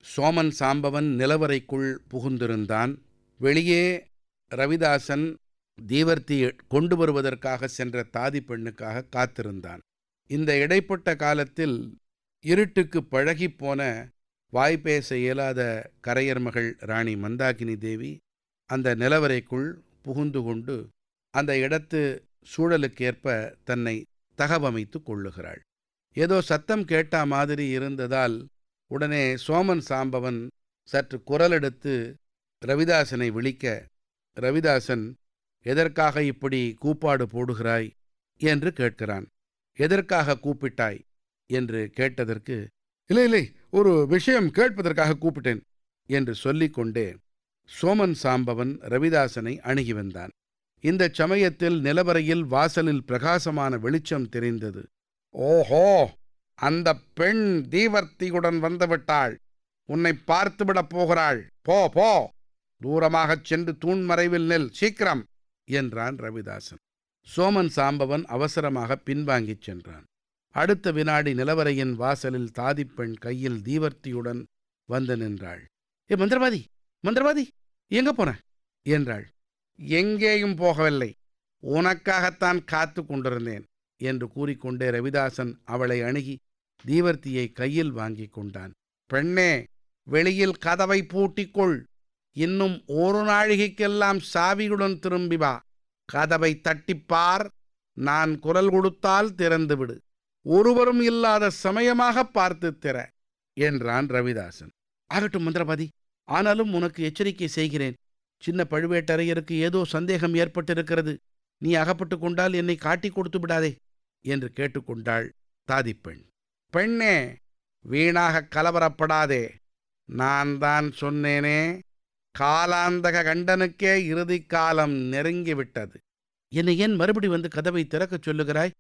சோமன் சாம்பவன் நிலவறைக்குள் புகுந்திருந்தான் வெளியே ரவிதாசன் தீவர்த்தி கொண்டு வருவதற்காக சென்ற தாதி பெண்ணுக்காக காத்திருந்தான் இந்த இடைப்பட்ட காலத்தில் இருட்டுக்கு பழகிப்போன வாய்ப்பேச இயலாத கரையர் மகள் ராணி மந்தாகினி தேவி அந்த நிலவறைக்குள் புகுந்து கொண்டு அந்த இடத்து சூழலுக்கேற்ப தன்னை தகவமைத்து கொள்ளுகிறாள் ஏதோ சத்தம் கேட்டா மாதிரி இருந்ததால் உடனே சோமன் சாம்பவன் சற்று குரலெடுத்து ரவிதாசனை விழிக்க ரவிதாசன் எதற்காக இப்படி கூப்பாடு போடுகிறாய் என்று கேட்கிறான் எதற்காக கூப்பிட்டாய் என்று கேட்டதற்கு இல்லை இல்லை ஒரு விஷயம் கேட்பதற்காக கூப்பிட்டேன் என்று சொல்லிக்கொண்டே சோமன் சாம்பவன் ரவிதாசனை அணுகி வந்தான் இந்த சமயத்தில் நிலவரையில் வாசலில் பிரகாசமான வெளிச்சம் தெரிந்தது ஓஹோ அந்த பெண் தீவர்த்தியுடன் வந்துவிட்டாள் உன்னை பார்த்துவிடப் போகிறாள் போ போ தூரமாகச் சென்று தூண்மறைவில் நெல் சீக்கிரம் என்றான் ரவிதாசன் சோமன் சாம்பவன் அவசரமாக பின்வாங்கிச் சென்றான் அடுத்த வினாடி நிலவரையின் வாசலில் தாதிப்பெண் கையில் தீவர்த்தியுடன் வந்து நின்றாள் ஏ மந்திரவாதி மந்திரவாதி எங்க போன என்றாள் எங்கேயும் போகவில்லை உனக்காகத்தான் காத்து கொண்டிருந்தேன் என்று கூறிக்கொண்டே ரவிதாசன் அவளை அணுகி தீவர்த்தியை கையில் வாங்கிக் கொண்டான் பெண்ணே வெளியில் கதவை பூட்டிக்கொள் இன்னும் ஒரு நாழிகைக்கெல்லாம் சாவியுடன் திரும்பி வா கதவை தட்டிப்பார் நான் குரல் கொடுத்தால் திறந்துவிடு ஒருவரும் இல்லாத சமயமாக பார்த்து திற என்றான் ரவிதாசன் ஆகட்டும் மந்திரவாதி ஆனாலும் உனக்கு எச்சரிக்கை செய்கிறேன் சின்ன பழுவேட்டரையருக்கு ஏதோ சந்தேகம் ஏற்பட்டிருக்கிறது நீ அகப்பட்டு கொண்டால் என்னை காட்டிக் கொடுத்து விடாதே என்று கேட்டுக்கொண்டாள் தாதிப்பெண் பெண்ணே வீணாக கலவரப்படாதே நான் தான் சொன்னேனே காலாந்தக கண்டனுக்கே இறுதி காலம் நெருங்கிவிட்டது என்னை ஏன் மறுபடி வந்து கதவை திறக்கச் சொல்லுகிறாய்